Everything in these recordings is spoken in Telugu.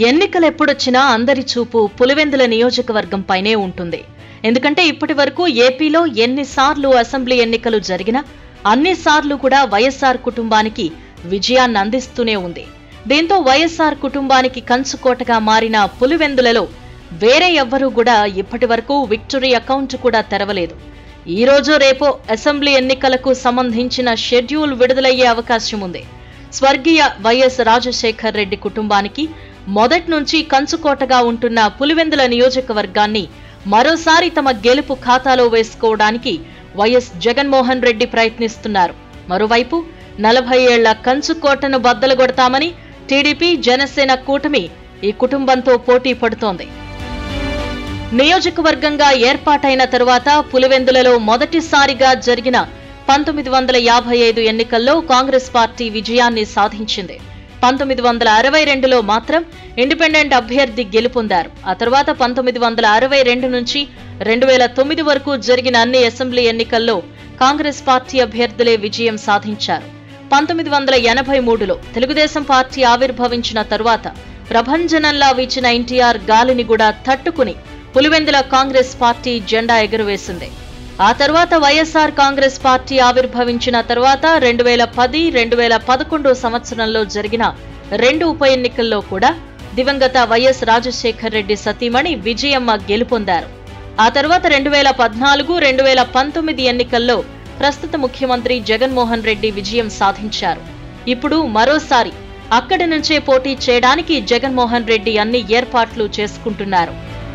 ఎన్నికలు ఎప్పుడొచ్చినా అందరి చూపు పులివెందుల నియోజకవర్గం పైనే ఉంటుంది ఎందుకంటే ఇప్పటి వరకు ఏపీలో ఎన్నిసార్లు అసెంబ్లీ ఎన్నికలు జరిగినా అన్నిసార్లు కూడా వైఎస్ఆర్ కుటుంబానికి విజయాన్ని అందిస్తూనే ఉంది దీంతో వైఎస్ఆర్ కుటుంబానికి కంచుకోటగా మారిన పులివెందులలో వేరే ఎవ్వరూ కూడా ఇప్పటి వరకు విక్టరీ అకౌంట్ కూడా తెరవలేదు ఈ రోజు రేపో అసెంబ్లీ ఎన్నికలకు సంబంధించిన షెడ్యూల్ విడుదలయ్యే అవకాశం ఉంది స్వర్గీయ వైఎస్ రాజశేఖర్ రెడ్డి కుటుంబానికి మొదటి నుంచి కంచుకోటగా ఉంటున్న పులివెందుల నియోజకవర్గాన్ని మరోసారి తమ గెలుపు ఖాతాలో వేసుకోవడానికి వైఎస్ జగన్మోహన్ రెడ్డి ప్రయత్నిస్తున్నారు మరోవైపు నలభై ఏళ్ల కంచుకోటను బద్దలుగొడతామని టీడీపీ జనసేన కూటమి ఈ కుటుంబంతో పోటీ పడుతోంది నియోజకవర్గంగా ఏర్పాటైన తరువాత పులివెందులలో మొదటిసారిగా జరిగిన పంతొమ్మిది వందల యాభై ఐదు ఎన్నికల్లో కాంగ్రెస్ పార్టీ విజయాన్ని సాధించింది పంతొమ్మిది వందల అరవై రెండులో మాత్రం ఇండిపెండెంట్ అభ్యర్థి గెలుపొందారు ఆ తర్వాత పంతొమ్మిది వందల అరవై రెండు నుంచి రెండు వేల తొమ్మిది వరకు జరిగిన అన్ని అసెంబ్లీ ఎన్నికల్లో కాంగ్రెస్ పార్టీ అభ్యర్థులే విజయం సాధించారు పంతొమ్మిది వందల ఎనభై మూడులో తెలుగుదేశం పార్టీ ఆవిర్భవించిన తరువాత ప్రభంజనంలా వీచిన ఎన్టీఆర్ గాలిని కూడా తట్టుకుని పులివెందుల కాంగ్రెస్ పార్టీ జెండా ఎగురవేసింది ఆ తర్వాత వైఎస్ఆర్ కాంగ్రెస్ పార్టీ ఆవిర్భవించిన తర్వాత రెండు వేల పది రెండు వేల పదకొండు సంవత్సరంలో జరిగిన రెండు ఉప ఎన్నికల్లో కూడా దివంగత వైఎస్ రాజశేఖర్ రెడ్డి సతీమణి విజయమ్మ గెలుపొందారు ఆ తర్వాత రెండు వేల పద్నాలుగు రెండు వేల పంతొమ్మిది ఎన్నికల్లో ప్రస్తుత ముఖ్యమంత్రి జగన్మోహన్ రెడ్డి విజయం సాధించారు ఇప్పుడు మరోసారి అక్కడి నుంచే పోటీ చేయడానికి జగన్మోహన్ రెడ్డి అన్ని ఏర్పాట్లు చేసుకుంటున్నారు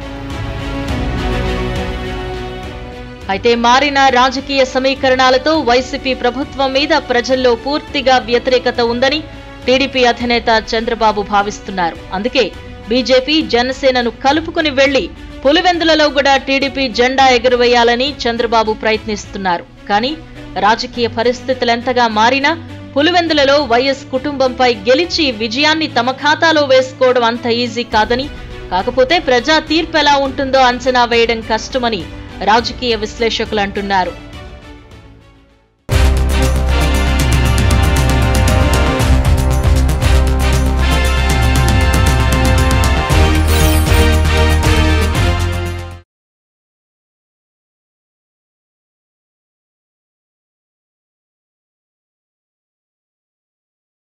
అయితే మారిన రాజకీయ సమీకరణాలతో వైసీపీ ప్రభుత్వం మీద ప్రజల్లో పూర్తిగా వ్యతిరేకత ఉందని టీడీపీ అధినేత చంద్రబాబు భావిస్తున్నారు అందుకే బీజేపీ జనసేనను కలుపుకుని వెళ్లి పులివెందులలో కూడా టీడీపీ జెండా ఎగురవేయాలని చంద్రబాబు ప్రయత్నిస్తున్నారు కానీ రాజకీయ పరిస్థితులెంతగా మారినా పులివెందులలో వైఎస్ కుటుంబంపై గెలిచి విజయాన్ని తమ ఖాతాలో వేసుకోవడం అంత ఈజీ కాదని కాకపోతే ప్రజా తీర్పు ఎలా ఉంటుందో అంచనా వేయడం కష్టమని రాజకీయ విశ్లేషకులు అంటున్నారు